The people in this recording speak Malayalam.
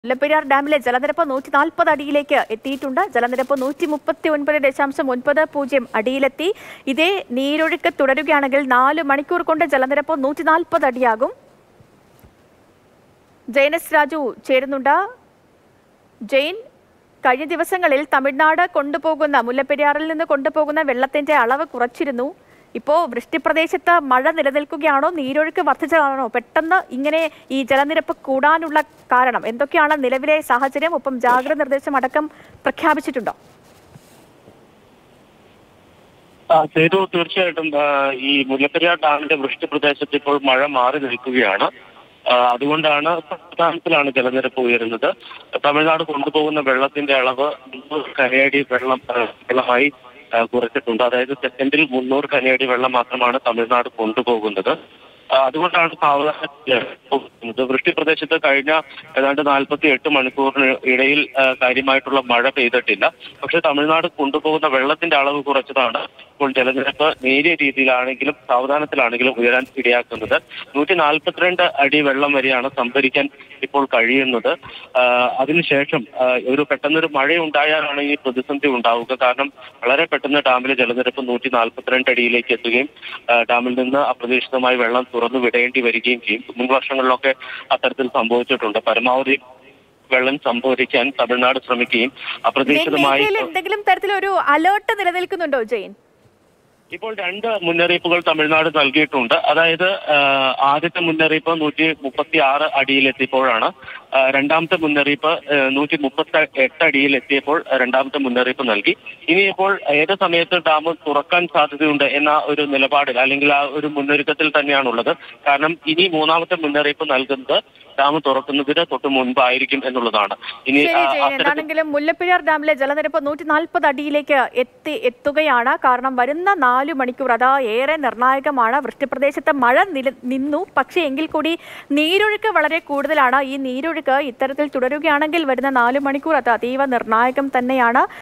മുല്ലപ്പെരിയാർ ഡാമിലെ ജലനിരപ്പ് നൂറ്റി നാൽപ്പത് അടിയിലേക്ക് എത്തിയിട്ടുണ്ട് ജലനിരപ്പ് നൂറ്റി മുപ്പത്തി ഒൻപത് ദശാംശം ഒൻപത് പൂജ്യം അടിയിലെത്തി ഇതേ നീരൊഴുക്ക് തുടരുകയാണെങ്കിൽ നാല് മണിക്കൂർ കൊണ്ട് ജലനിരപ്പ് നൂറ്റി നാൽപ്പത് അടിയാകും ജയനസ് രാജു ചേരുന്നുണ്ട് ജെയിൻ കഴിഞ്ഞ ദിവസങ്ങളിൽ തമിഴ്നാട് കൊണ്ടുപോകുന്ന മുല്ലപ്പെരിയാറിൽ നിന്ന് കൊണ്ടുപോകുന്ന വെള്ളത്തിന്റെ അളവ് കുറച്ചിരുന്നു ഇപ്പോ വൃഷ്ടിപ്രദേശത്ത് മഴ നിലനിൽക്കുകയാണോ നീരൊഴുക്ക് വർദ്ധിച്ചതാണോ പെട്ടെന്ന് ഇങ്ങനെ ഈ ജലനിരപ്പ് കൂടാനുള്ള കാരണം എന്തൊക്കെയാണ് നിലവിലെ സാഹചര്യം ഒപ്പം ജാഗ്രത നിർദ്ദേശം അടക്കം പ്രഖ്യാപിച്ചിട്ടുണ്ടോ ആ, സേതു തീർച്ചയായിട്ടും ആ, ഈ മുല്ലപ്പെരിയാർ ഡാമിന്റെ വൃഷ്ടി പ്രദേശത്ത് ഇപ്പോൾ മഴ മാറി നിൽക്കുകയാണ് ആ, അതുകൊണ്ടാണ് സംസ്ഥാനത്തിലാണ് ജലനിരപ്പ് ഉയരുന്നത് തമിഴ്നാട് കൊണ്ടുപോകുന്ന വെള്ളത്തിന്റെ അളവ് മുന്നൂറ് കനയടി വെള്ളം ആ, വെള്ളമായി ആ, കുറച്ചിട്ടുണ്ട് അതായത് സെക്കൻഡിൽ മുന്നൂറ് കനയടി വെള്ളം മാത്രമാണ് തമിഴ്നാട് കൊണ്ടുപോകുന്നത് ആ, അതുകൊണ്ടാണ് സാവധാനം പോകുന്നത് വൃഷ്ടി പ്രദേശത്ത് കഴിഞ്ഞ ഏതാണ്ട് നാൽപ്പത്തി എട്ട് മണിക്കൂറിന് ഇടയിൽ ആ, കാര്യമായിട്ടുള്ള മഴ പെയ്തിട്ടില്ല പക്ഷെ തമിഴ്നാട് കൊണ്ടുപോകുന്ന വെള്ളത്തിന്റെ അളവ് കുറച്ചതാണ് ഇപ്പോൾ ജലനിരപ്പ് നേരിയ രീതിയിലാണെങ്കിലും സാവധാനത്തിലാണെങ്കിലും ഉയരാൻ ഇടയാക്കുന്നത് നൂറ്റി നാൽപ്പത്തിരണ്ട് അടി വെള്ളം വരെയാണ് സംഭരിക്കാൻ ഇപ്പോൾ കഴിയുന്നത് ആ, അതിനുശേഷം ആ, ഒരു പെട്ടെന്നൊരു മഴ ഉണ്ടായാലാണ് ഈ പ്രതിസന്ധി ഉണ്ടാവുക കാരണം വളരെ പെട്ടെന്ന് ഡാമിലെ ജലനിരപ്പ് നൂറ്റി നാൽപ്പത്തിരണ്ട് അടിയിലേക്ക് എത്തുകയും ആ, ഡാമിൽ നിന്ന് അപ്രതീക്ഷിതമായി വെള്ളം തുറന്നു വിടേണ്ടി വരികയും ചെയ്യും മുൻ വർഷങ്ങളിലൊക്കെ അത്തരത്തിൽ സംഭവിച്ചിട്ടുണ്ട് പരമാവധി വെള്ളം സംഭരിക്കാൻ തമിഴ്നാട് ശ്രമിക്കുകയും അപ്രതീക്ഷിതമായി മേഖലയിൽ എന്തെങ്കിലും തരത്തിലൊരു അലേർട്ട് നിലനിൽക്കുന്നുണ്ടോ ജെയിൻ ഇപ്പോൾ രണ്ട് മുന്നറിയിപ്പുകൾ തമിഴ്നാട് നൽകിയിട്ടുണ്ട് അതായത് ആ, ആദ്യത്തെ മുന്നറിയിപ്പ് നൂറ്റി മുപ്പത്തി ആറ് അടിയിലെത്തിയപ്പോഴാണ് ആ, രണ്ടാമത്തെ മുന്നറിയിപ്പ് നൂറ്റി മുപ്പത്തി എട്ട് അടിയിൽ എത്തിയപ്പോൾ രണ്ടാമത്തെ മുന്നറിയിപ്പ് നൽകി ഇനിയിപ്പോൾ ഏത് സമയത്ത് ഡാം തുറക്കാൻ സാധ്യതയുണ്ട് എന്ന ഒരു നിലപാടിൽ അല്ലെങ്കിൽ ആ ഒരു മുന്നൊരുക്കത്തിൽ തന്നെയാണുള്ളത് കാരണം ഇനി മൂന്നാമത്തെ മുന്നറിയിപ്പ് നൽകുന്നത് ഡാം തുറക്കുന്നതിന് തൊട്ട് മുൻപായിരിക്കും എന്നുള്ളതാണ് ഇനി ശരി ആ, ജയൻ അത്തരത്തിൽ എന്താണെങ്കിലും മുല്ലപ്പെരിയാർ ഡാമിലെ ജലനിരപ്പ് നൂറ്റി നാൽപ്പത് അടിയിലേക്ക് എത്തി എത്തുകയാണ് കാരണം വരുന്ന നാലു മണിക്കൂർ അതാ ഏറെ നിർണായകമാണ് വൃഷ്ടിപ്രദേശത്ത് മഴ നില നിന്നു പക്ഷേ എങ്കിൽ കൂടി നീരൊഴുക്ക് വളരെ കൂടുതലാണ് ഈ നീരൊഴുക്ക് ഇത്തരത്തിൽ തുടരുകയാണെങ്കിൽ വരുന്ന നാലു മണിക്കൂർ അത് അതീവ നിർണായകം തന്നെയാണ്